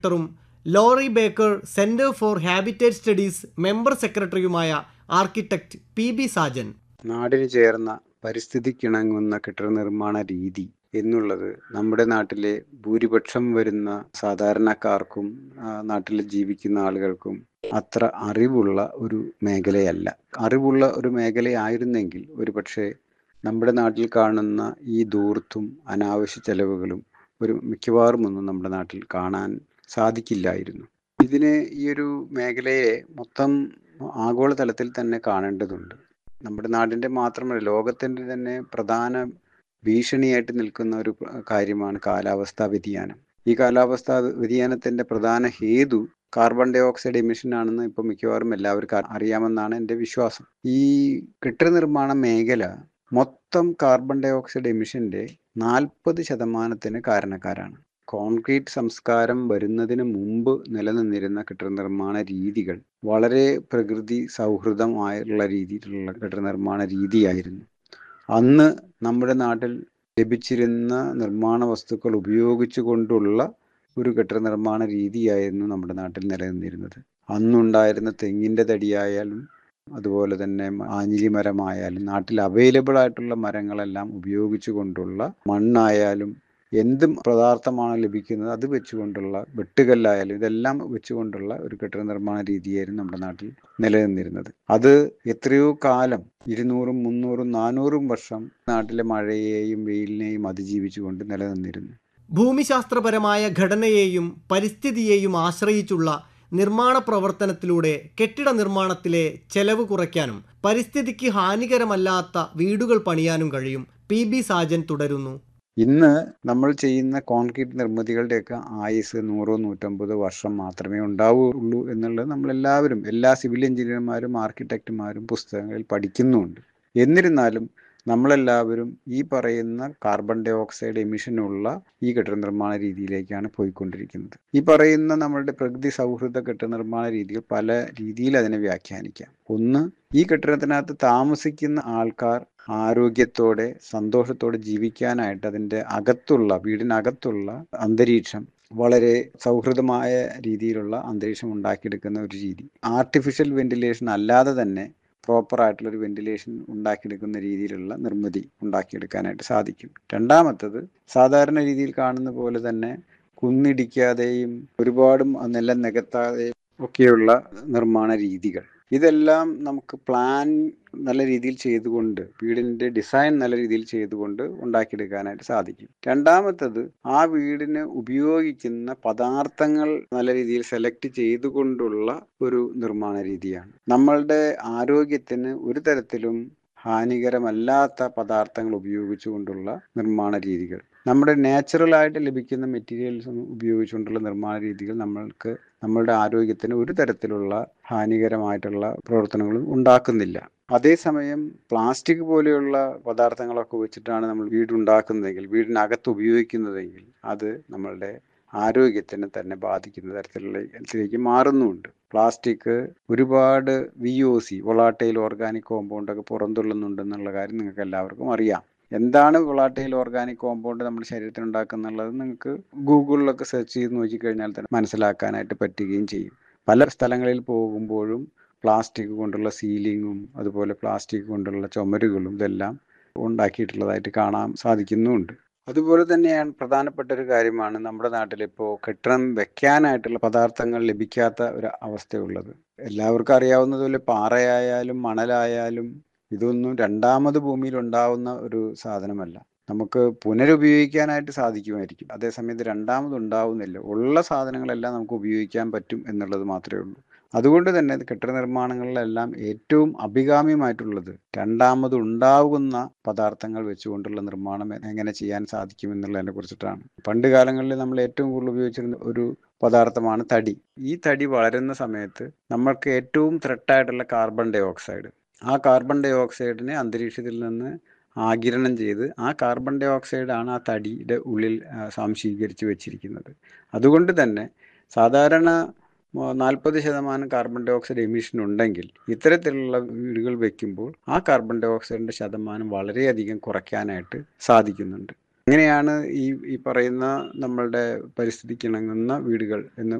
ഡയറക്ടറും Laurie Baker centre for habitat studies member സെക്രട്ടറിയുമായ architect P B Sajan നാടിന് ചേർന്ന പരിസ്ഥിതിക്കിണങ്ങുന്ന കെട്ടിട നിർമ്മാണ രീതി എന്നുള്ളത് നമ്മുടെ നാട്ടിലെ ഭൂരിപക്ഷം വരുന്ന സാധാരണക്കാർക്കും ആ, നാട്ടിൽ ജീവിക്കുന്ന ആളുകൾക്കും അത്ര അറിവുള്ള ഒരു മേഖലയല്ല അറിവുള്ള ഒരു മേഖലയായിരുന്നെങ്കിൽ ഒരു പക്ഷേ നമ്മുടെ നാട്ടിൽ കാണുന്ന ഈ ദൂർത്തും അനാവശ്യ ചെലവുകളും ഒരു മിക്കവാറും ഒന്നും നമ്മുടെ നാട്ടിൽ കാണാൻ സാധിക്കില്ലായിരുന്നു ഇതിന് ഈ ഒരു മേഖലയെ മൊത്തം ആഗോളതലത്തിൽ തന്നെ കാണേണ്ടതുണ്ട് നമ്മുടെ നാടിൻ്റെ മാത്രമല്ല ലോകത്തിൻ്റെ തന്നെ പ്രധാന ഭീഷണിയായിട്ട് നിൽക്കുന്ന ഒരു കാര്യമാണ് കാലാവസ്ഥാ വ്യതിയാനം ഈ കാലാവസ്ഥാ വ്യതിയാനത്തിൻ്റെ പ്രധാന ഹേതു കാർബൺ ഡൈ ഓക്സൈഡ് എമിഷൻ ആണെന്ന് ഇപ്പോൾ മിക്കവാറും എല്ലാവർക്കും അറിയാമെന്നാണ് എൻ്റെ വിശ്വാസം ഈ കെട്ടിട നിർമ്മാണ മേഖല മൊത്തം കാർബൺ ഡൈ ഓക്സൈഡ് എമിഷൻ്റെ നാൽപ്പത് ശതമാനത്തിന് കാരണക്കാരാണ് കോൺക്രീറ്റ് സംസ്കാരം വരുന്നതിന് മുമ്പ് നിലനിന്നിരുന്ന കെട്ടിട നിർമ്മാണ രീതികൾ വളരെ പ്രകൃതി സൗഹൃദമായുള്ള രീതിയിലുള്ള കെട്ടിട നിർമ്മാണ രീതിയായിരുന്നു അന്ന് നമ്മുടെ നാട്ടിൽ ലഭിച്ചിരുന്ന നിർമ്മാണ വസ്തുക്കൾ ഉപയോഗിച്ചുകൊണ്ടുള്ള ഒരു കെട്ടിട നിർമ്മാണ രീതിയായിരുന്നു നമ്മുടെ നാട്ടിൽ നിലനിന്നിരുന്നത് അന്നുണ്ടായിരുന്ന തെങ്ങിൻ്റെ തടിയായാലും അതുപോലെ തന്നെ ആഞ്ഞിലി മരമായാലും നാട്ടിൽ അവൈലബിൾ ആയിട്ടുള്ള മരങ്ങളെല്ലാം ഉപയോഗിച്ചുകൊണ്ടുള്ള മണ്ണായാലും എന്ത് പദാർത്ഥമാണ് ലഭിക്കുന്നത് അത് വെച്ചുകൊണ്ടുള്ള വെട്ടുകല്ലായാലും ഇതെല്ലാം വെച്ചുകൊണ്ടുള്ള ഒരു കെട്ടിട നിർമ്മാണ രീതിയായിരുന്നു നമ്മുടെ നാട്ടിൽ നിലനിന്നിരുന്നത് അത് എത്രയോ കാലം ഇരുന്നൂറും മുന്നൂറും നാനൂറും വർഷം നാട്ടിലെ മഴയെയും വെയിലിനെയും അതിജീവിച്ചുകൊണ്ട് നിലനിന്നിരുന്നു ഭൂമിശാസ്ത്രപരമായ ഘടനയെയും പരിസ്ഥിതിയെയും ആശ്രയിച്ചുള്ള നിർമ്മാണ പ്രവർത്തനത്തിലൂടെ കെട്ടിട നിർമ്മാണത്തിലെ ചെലവ് കുറയ്ക്കാനും പരിസ്ഥിതിക്ക് ഹാനികരമല്ലാത്ത വീടുകൾ പണിയാനും കഴിയും പി ബി സാജൻ തുടരുന്നു ഇന്ന് നമ്മൾ ചെയ്യുന്ന കോൺക്രീറ്റ് നിർമ്മിതികളുടെയൊക്കെ ആയുസ് നൂറോ നൂറ്റമ്പതോ വർഷം മാത്രമേ ഉണ്ടാവുകയുള്ളൂ എന്നുള്ളത് നമ്മളെല്ലാവരും എല്ലാ സിവിൽ എഞ്ചിനീയർമാരും ആർക്കിടെക്റ്റുമാരും പുസ്തകങ്ങളിൽ പഠിക്കുന്നുമുണ്ട് എന്നിരുന്നാലും നമ്മളെല്ലാവരും ഈ പറയുന്ന കാർബൺ ഡൈ ഓക്സൈഡ് എമിഷനുള്ള ഈ കെട്ടിട നിർമ്മാണ രീതിയിലേക്കാണ് പോയിക്കൊണ്ടിരിക്കുന്നത് ഈ പറയുന്ന നമ്മളുടെ പ്രകൃതി സൗഹൃദ കെട്ടിട നിർമ്മാണ രീതികൾ പല രീതിയിൽ അതിനെ വ്യാഖ്യാനിക്കാം ഒന്ന് ഈ കെട്ടിടത്തിനകത്ത് താമസിക്കുന്ന ആൾക്കാർ ആരോഗ്യത്തോടെ സന്തോഷത്തോടെ ജീവിക്കാനായിട്ട് അതിൻ്റെ അകത്തുള്ള വീടിനകത്തുള്ള അന്തരീക്ഷം വളരെ സൗഹൃദമായ രീതിയിലുള്ള അന്തരീക്ഷം ഉണ്ടാക്കിയെടുക്കുന്ന ഒരു രീതി ആർട്ടിഫിഷ്യൽ വെന്റിലേഷൻ അല്ലാതെ തന്നെ പ്രോപ്പർ ആയിട്ടുള്ള ഒരു വെന്റിലേഷൻ ഉണ്ടാക്കിയെടുക്കുന്ന രീതിയിലുള്ള നിർമ്മിതി ഉണ്ടാക്കിയെടുക്കാനായിട്ട് സാധിക്കും രണ്ടാമത്തത് സാധാരണ രീതിയിൽ കാണുന്ന പോലെ തന്നെ കുന്നിടിക്കാതെയും ഒരുപാടും നിലം നികത്താതെയും ഒക്കെയുള്ള നിർമ്മാണ രീതികൾ ഇതെല്ലാം നമുക്ക് പ്ലാൻ നല്ല രീതിയിൽ ചെയ്തുകൊണ്ട് വീടിൻ്റെ ഡിസൈൻ നല്ല രീതിയിൽ ചെയ്തുകൊണ്ട് ഉണ്ടാക്കിയെടുക്കാനായിട്ട് സാധിക്കും രണ്ടാമത്തത് ആ വീടിന് ഉപയോഗിക്കുന്ന പദാർത്ഥങ്ങൾ നല്ല രീതിയിൽ സെലക്ട് ചെയ്തുകൊണ്ടുള്ള ഒരു നിർമ്മാണ രീതിയാണ് നമ്മളുടെ ആരോഗ്യത്തിന് ഒരു തരത്തിലും ഹാനികരമല്ലാത്ത പദാർത്ഥങ്ങൾ ഉപയോഗിച്ചുകൊണ്ടുള്ള നിർമ്മാണ രീതികൾ നമ്മുടെ നാച്ചുറൽ ആയിട്ട് ലഭിക്കുന്ന മെറ്റീരിയൽസ് ഉപയോഗിച്ചുകൊണ്ടുള്ള നിർമ്മാണ രീതികൾ നമ്മൾക്ക് നമ്മളുടെ ആരോഗ്യത്തിന് ഒരു തരത്തിലുള്ള ഹാനികരമായിട്ടുള്ള പ്രവർത്തനങ്ങളും ഉണ്ടാക്കുന്നില്ല അതേസമയം പ്ലാസ്റ്റിക് പോലെയുള്ള പദാർത്ഥങ്ങളൊക്കെ വെച്ചിട്ടാണ് നമ്മൾ വീടുണ്ടാക്കുന്നതെങ്കിൽ വീടിനകത്ത് ഉപയോഗിക്കുന്നതെങ്കിൽ അത് നമ്മളുടെ ആരോഗ്യത്തിനെ തന്നെ ബാധിക്കുന്ന തരത്തിലേക്ക് മാറുന്നുമുണ്ട് പ്ലാസ്റ്റിക് ഒരുപാട് V O C volatile organic compound ഒക്കെ പുറന്തള്ളുന്നുണ്ടെന്നുള്ള കാര്യം നിങ്ങൾക്ക് എല്ലാവർക്കും അറിയാം എന്താണ് വൊളാട്ടൈൽ ഓർഗാനിക് കോമ്പൗണ്ട് നമ്മുടെ ശരീരത്തിൽ ഉണ്ടാക്കുന്നുള്ളത് നിങ്ങൾക്ക് ഗൂഗിളിലൊക്കെ സെർച്ച് ചെയ്ത് നോക്കിക്കഴിഞ്ഞാൽ തന്നെ മനസ്സിലാക്കാനായിട്ട് പറ്റുകയും ചെയ്യും പല സ്ഥലങ്ങളിൽ പോകുമ്പോഴും പ്ലാസ്റ്റിക് കൊണ്ടുള്ള സീലിങ്ങും അതുപോലെ പ്ലാസ്റ്റിക് കൊണ്ടുള്ള ചുമരുകളും ഇതെല്ലാം ഉണ്ടാക്കിയിട്ടുള്ളതായിട്ട് കാണാൻ സാധിക്കുന്നുമുണ്ട് അതുപോലെ തന്നെയാണ് പ്രധാനപ്പെട്ട ഒരു കാര്യമാണ് നമ്മുടെ നാട്ടിൽ ഇപ്പോൾ കെട്ടിടം വെക്കാനായിട്ടുള്ള പദാർത്ഥങ്ങൾ ലഭിക്കാത്ത ഒരു അവസ്ഥയുള്ളത് എല്ലാവർക്കും അറിയാവുന്നതുപോലെ പാറയായാലും മണലായാലും ഇതൊന്നും രണ്ടാമത് ഭൂമിയിൽ ഉണ്ടാവുന്ന ഒരു സാധനമല്ല നമുക്ക് പുനരുപയോഗിക്കാനായിട്ട് സാധിക്കുമായിരിക്കും അതേസമയത്ത് രണ്ടാമത് ഉണ്ടാവുന്നില്ല ഉള്ള സാധനങ്ങളെല്ലാം നമുക്ക് ഉപയോഗിക്കാൻ പറ്റും എന്നുള്ളത് മാത്രമേ ഉള്ളൂ അതുകൊണ്ട് തന്നെ കെട്ടിട നിർമ്മാണങ്ങളിലെല്ലാം ഏറ്റവും അഭികാമ്യമായിട്ടുള്ളത് രണ്ടാമത് ഉണ്ടാകുന്ന പദാർത്ഥങ്ങൾ വെച്ചുകൊണ്ടുള്ള നിർമ്മാണം എങ്ങനെ ചെയ്യാൻ സാധിക്കും എന്നുള്ളതിനെ കുറിച്ചിട്ടാണ് പണ്ട് കാലങ്ങളിൽ നമ്മൾ ഏറ്റവും കൂടുതൽ ഉപയോഗിച്ചിരുന്ന ഒരു പദാർത്ഥമാണ് തടി ഈ തടി വളരുന്ന സമയത്ത് നമ്മൾക്ക് ഏറ്റവും ത്രെട്ടായിട്ടുള്ള കാർബൺ ഡൈ ഓക്സൈഡ് ആ കാർബൺ ഡൈ ഓക്സൈഡിനെ അന്തരീക്ഷത്തിൽ നിന്ന് ആകിരണം ചെയ്ത് ആ കാർബൺ ഡൈ ഓക്സൈഡാണ് ആ തടിയുടെ ഉള്ളിൽ സംശീകരിച്ച് വെച്ചിരിക്കുന്നത് അതുകൊണ്ട് തന്നെ സാധാരണ നാൽപ്പത് ശതമാനം കാർബൺ ഡൈ ഓക്സൈഡ് എമിഷൻ ഉണ്ടെങ്കിൽ ഇത്തരത്തിലുള്ള വീടുകൾ വെക്കുമ്പോൾ ആ കാർബൺ ഡൈ ഓക്സൈഡിൻ്റെ ശതമാനം വളരെയധികം കുറയ്ക്കാനായിട്ട് സാധിക്കുന്നുണ്ട് അങ്ങനെയാണ് ഈ ഈ പറയുന്ന നമ്മളുടെ പരിസ്ഥിതിക്ക് ഇണങ്ങുന്ന വീടുകൾ എന്ന്